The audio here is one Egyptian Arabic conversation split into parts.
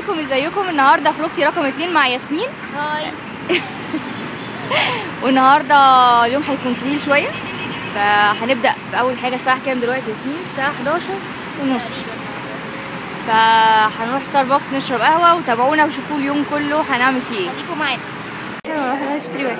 عليكم ازيكم النهارده فلوجتي رقم اتنين مع ياسمين هاي والنهارده اليوم هيكون طويل شويه فهنبدا باول حاجه الساعه كام دلوقتي ياسمين الساعه 11 ونص فهنروح ستاربكس نشرب قهوه وتابعونا وشوفوا اليوم كله هنعمل فيه ايه خليكم معانا حلو نروح نشتري واحد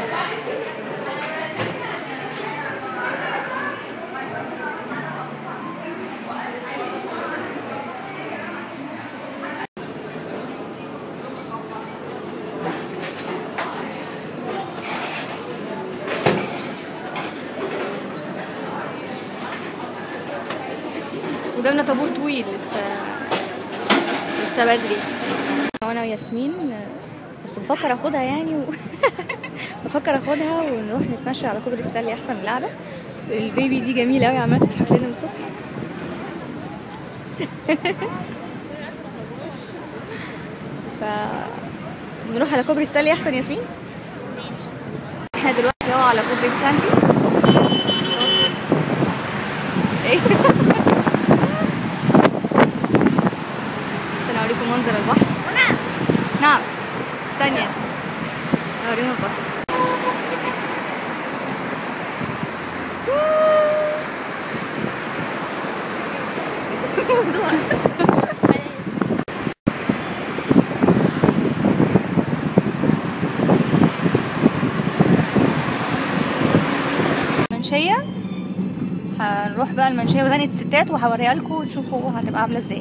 قدامنا طابور طويل لسه لسه بدري وانا وياسمين بس بفكر اخدها يعني و... بفكر اخدها ونروح نتمشى على كوبري ستانلي احسن من القعده البيبي دي جميله قوي عماله تضحك لنا من الصبح ف نروح على كوبري ستانلي احسن ياسمين احنا دلوقتي اهو على كوبري ستانلي ايه استنى اوريكم منظر البحر نعم استني يا اسماء اوريهم البحر المنشية هنروح بقى المنشية وزنقة الستات وهوريها لكم وتشوفوا هتبقى عاملة ازاي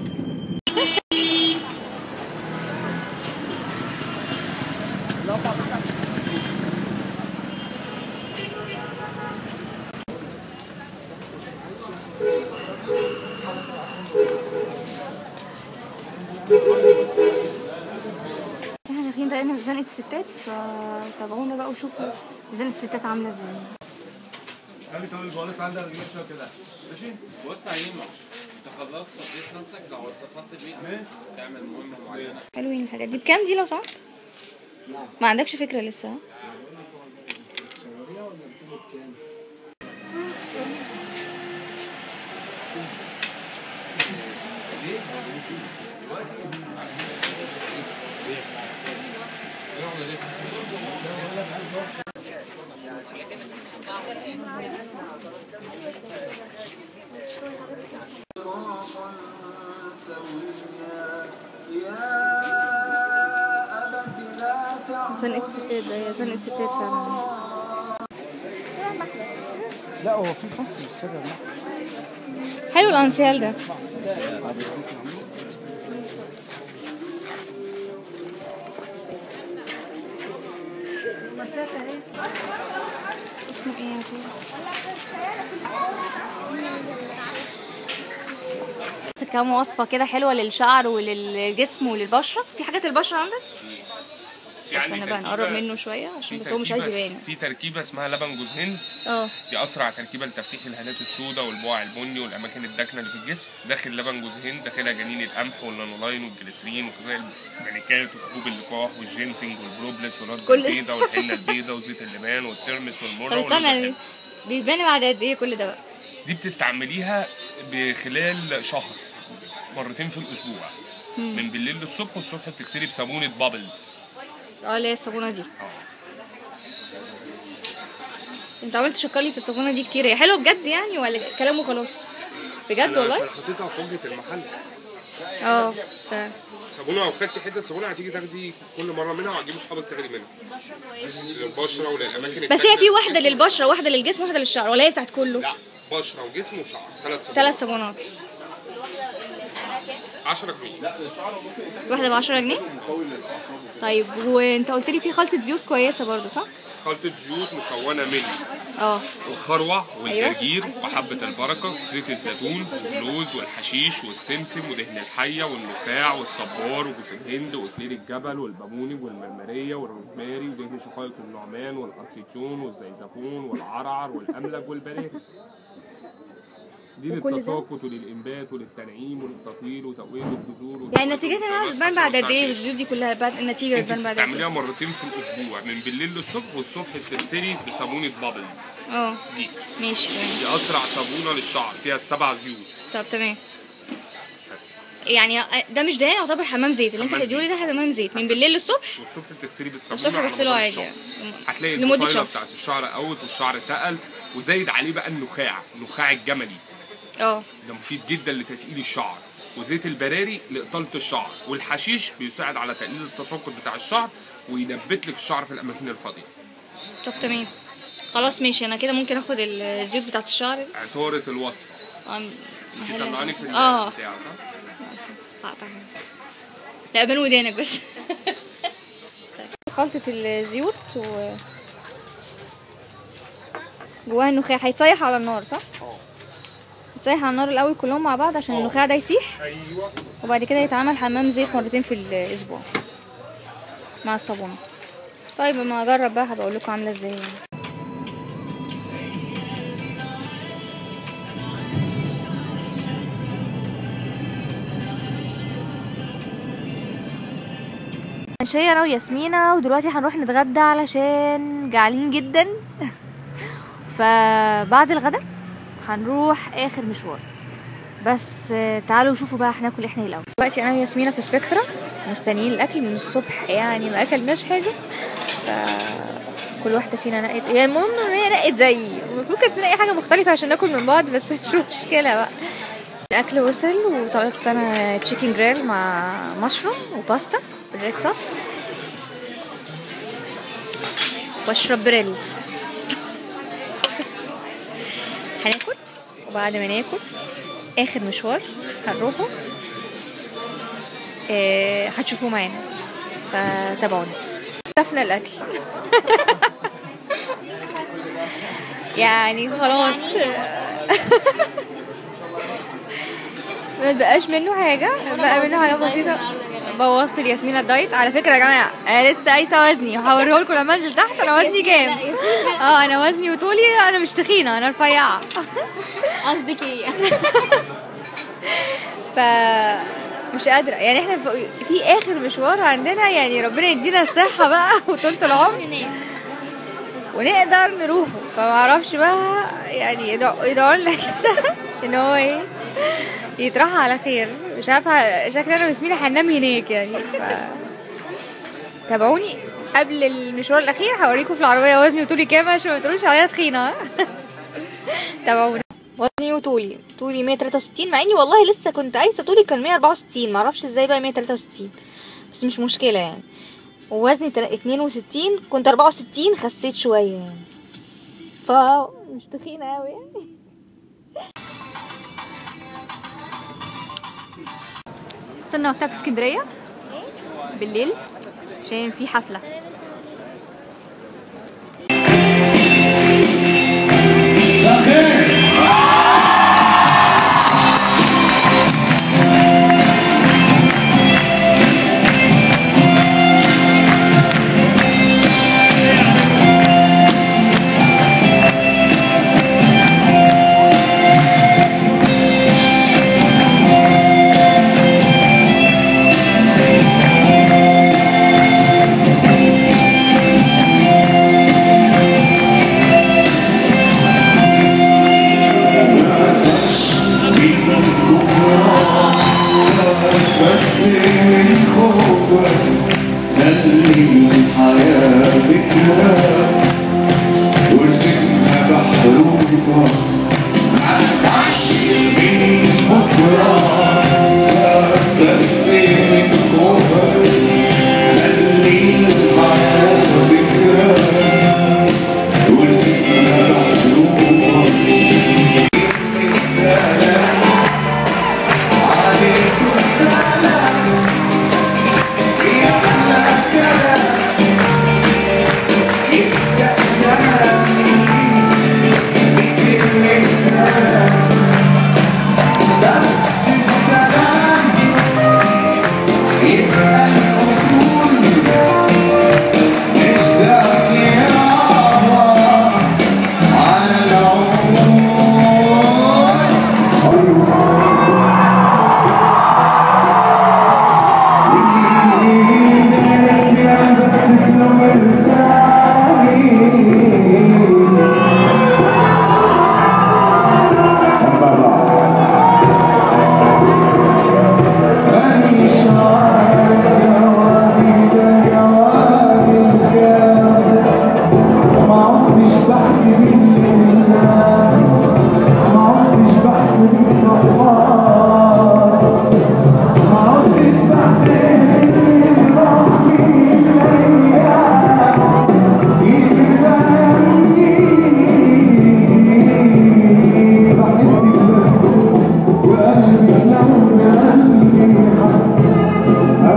احنا داخلين بقى زنقة الستات فتابعونا بقى وشوفوا زنقة الستات عاملة ازاي خلي كل البوليس عندك المشروع كده ماشي بص يا هيما انت خلصت قضيت نفسك لو اتصلت بيها تعمل مهمه معينه حلوين الحاجات دي بكام دي لو سمحت؟ ما عندكش فكرة لسه ها؟ زنقة الستات ده هي زنقة الستات فعلا لا هو في فصل السبب حلو الانسيال ده اسمه ايه يا أخوي؟ بس كام وصفة كده حلوة للشعر وللجسم وللبشرة في حاجات للبشرة عندك؟ استنى بقى نقرب منه شوية عشان بس هو مش عايز يبان في تركيبه اسمها لبن جوز هند اه دي اسرع تركيبه لتفتيح الهالات السوداء والبقع البني والاماكن الداكنه اللي في الجسم داخل لبن جوز هند داخلها جنين القمح واللانولاين والجليسرين وكذلك المانيكات وحبوب اللقاح والجينسينج والبروبلس والرد كل- البيضاء والحنه البيضاء وزيت اللبان والترمس والمره طب واللوز استنى الحلو. بيبان بعد قد ايه كل ده بقى؟ دي بتستعمليها بخلال شهر مرتين في الاسبوع من بالليل للصبح والصبح بتغسلي بصابونه بابلز اه اللي هي الصابونة دي انت عملت تشكر لي في الصابونة دي كتير هي حلوة بجد يعني ولا كلام وخلاص؟ بجد والله؟ حطيتها في وجهه المحل اه فعلا صابونه لو خدتي حته صابونه هتيجي تاخدي كل مره منها وهتجيبي صحابك تاخدي منها للبشره وللاماكن بس هي التانية. في واحدة للبشرة واحدة للجسم واحدة للشعر ولا هي بتاعت كله؟ لا بشره وجسم وشعر ثلاث صابونات ثلاث صابونات 10 جنيه واحدة ب 10 جنيه؟ طيب وانت قلت لي في خلطة زيوت كويسة برضو صح؟ خلطه زيوت مكونه من اه الخروع والجرجير وحبه البركه زيت الزيتون واللوز والحشيش والسمسم ودهن الحيه والنخاع والصبار وجوز الهند واكليل الجبل والبابونج والمرمريه والروزماري ودهن شقائق النعمان والارتيجون والزيزفون والعرعر والاملج والبراري دي وكل ده؟ للتساقط وللانبات وللتنعيم وللتطويل وتقويه الجذور يعني نتيجتها بتبان بعد قد ايه الزيوت دي كلها بعد النتيجة انت بتبان بعد قد بتستعمليها ايه؟ مرتين في الاسبوع من بالليل للصبح والصبح بتغسلي بصابونه بابلز اه دي ماشي دي اسرع صابونه للشعر فيها السبع زيوت طب تمام بس يعني ده مش ده يعتبر حمام زيت اللي انت حمام هتديهولي زيت. ده حمام زيت من بالليل للصبح والصبح بتغسليه بالصابون الصبح على بغسله مدار عادي الشهر. يعني. هتلاقي لمدة البصيله شهر. بتاعت الشعر قوت والشعر تقل وزايد عليه بقى النخاع النخاع الجملي اه ده مفيد جدا لتتقيل الشعر وزيت البراري لإطالة الشعر والحشيش بيساعد على تقليل التساقط بتاع الشعر وينبت لك الشعر في الأماكن الفاضية طب تمام خلاص ماشي انا كده ممكن اخد الزيوت بتاعت الشعر عطارة الوصفة اه انت طلعاني في اه البتاع صح؟ هقطع. لا بين ودانك بس خلطة الزيوت و جواها النخاع هيتسيح على النار صح؟ اه يتسيح على النار الأول كلهم مع بعض عشان النخاع ده يسيح ايوه وبعد كده يتعمل حمام زيت مرتين في الأسبوع مع الصابونة طيب اما اجرب بقى هبقول لكم عامله ازاي يعني. منشية انا وياسمينة ودلوقتي هنروح نتغدى علشان جعانين جدا فبعد الغدا هنروح اخر مشوار بس آه، تعالوا شوفوا بقى هناكل احنا ايه الاول دلوقتي انا وياسمينة في سبيكترا مستنيين الاكل من الصبح يعني ما اكلناش حاجه ف كل واحده فينا نقت يعني المهم ان هي نقت زيي المفروض كانت نلاقي حاجه مختلفه عشان ناكل من بعض بس مش مشكله بقى الاكل وصل وطلبت انا تشيكن جريل مع مشروم وباستا بالريد صوص واشرب بريل هناكل وبعد ما ناكل اخر مشوار هنروحه آه، هتشوفوه معانا فتابعونا شفنا الاكل يعني خلاص ما بقاش منه حاجة بقى منه حاجة بسيطة بوظت الياسمين الدايت على فكرة يا جماعة أنا لسه قايسة وزني هوريه لكم لما انزل تحت أنا وزني كام اه أنا وزني وطولي أنا مش تخينة أنا رفيعة قصدك ايه؟ ف مش قادرة يعني احنا في- في آخر مشوار عندنا يعني ربنا يدينا الصحة بقى وطولة العمر ونقدر نروحه فما اعرفش بقى يعني يدعوا يدعوا لنا كده ان هو ايه يتراح على خير مش عارفه شكلي انا وياسمين هننام هناك يعني ف... تابعوني قبل المشوار الاخير هوريكم في العربيه وزني وطولي كام عشان ما تقولوش عليا تخينه تابعوني وزني وطولي طولي 163 مع اني والله لسه كنت قايسه طولي كان 164 معرفش ازاي بقى 163 بس مش مشكله يعني ووزني تل- 62 كنت 64 خسيت شويه يعني ف مش تخينه قوي يعني وصلنا مكتبة اسكندرية بالليل عشان في حفلة بس من خوفك خلي الحياة فكرة وارسمها بحروفك ما تخافش من بكرة خاف بس من خوفك خلي الحياة فكرة وارسمها بحروفك من سلام عليك السلام يا أحلى كلام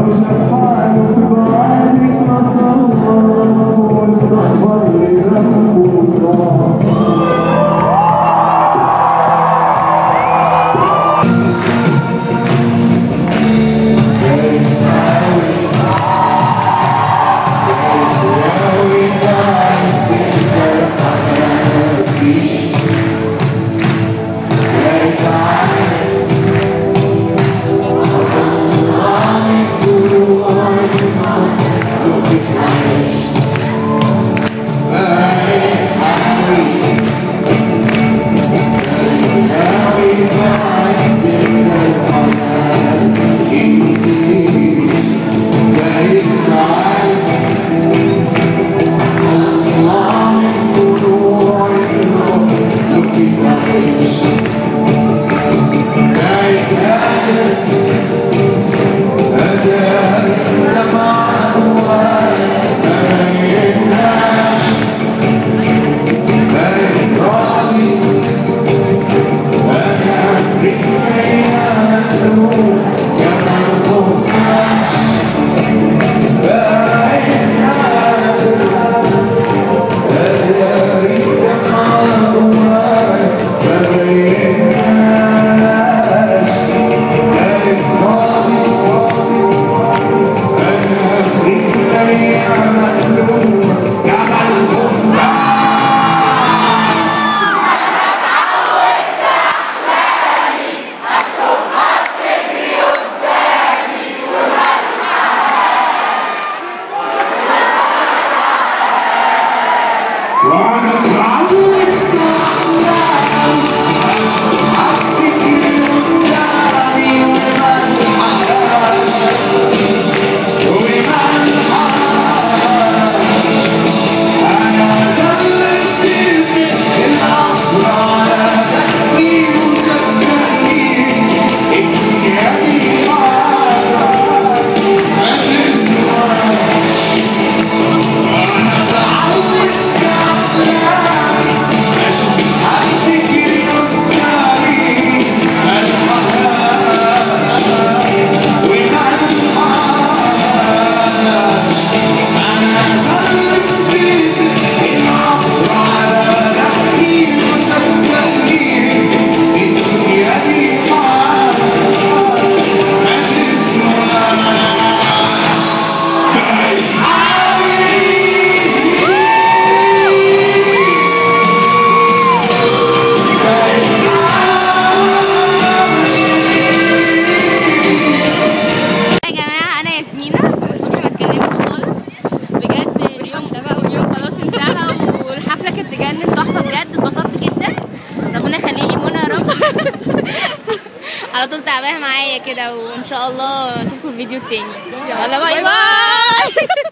لو شاف حاله في بعادك ما صبر واستغفر لذنبه وطار وانا اتعودت على افتكر قدامي وما الحقاش وما الحقاش انا زلت بزق العفو على ذكري وصدقني الدنيا دي معاك ما تسواش وانا اتعودت يا جماعه انا ياسمينه الصبح ما اتكلمتش خالص بجد اليوم بقى واليوم خلاص انتهى والحفله كانت تجنن تحفه بجد اتبسطت جدا ربنا يخلي لي منى يا رب على طول تعبانه معايا كده وان شاء الله اشوفكم في الفيديو التاني يلا باي باي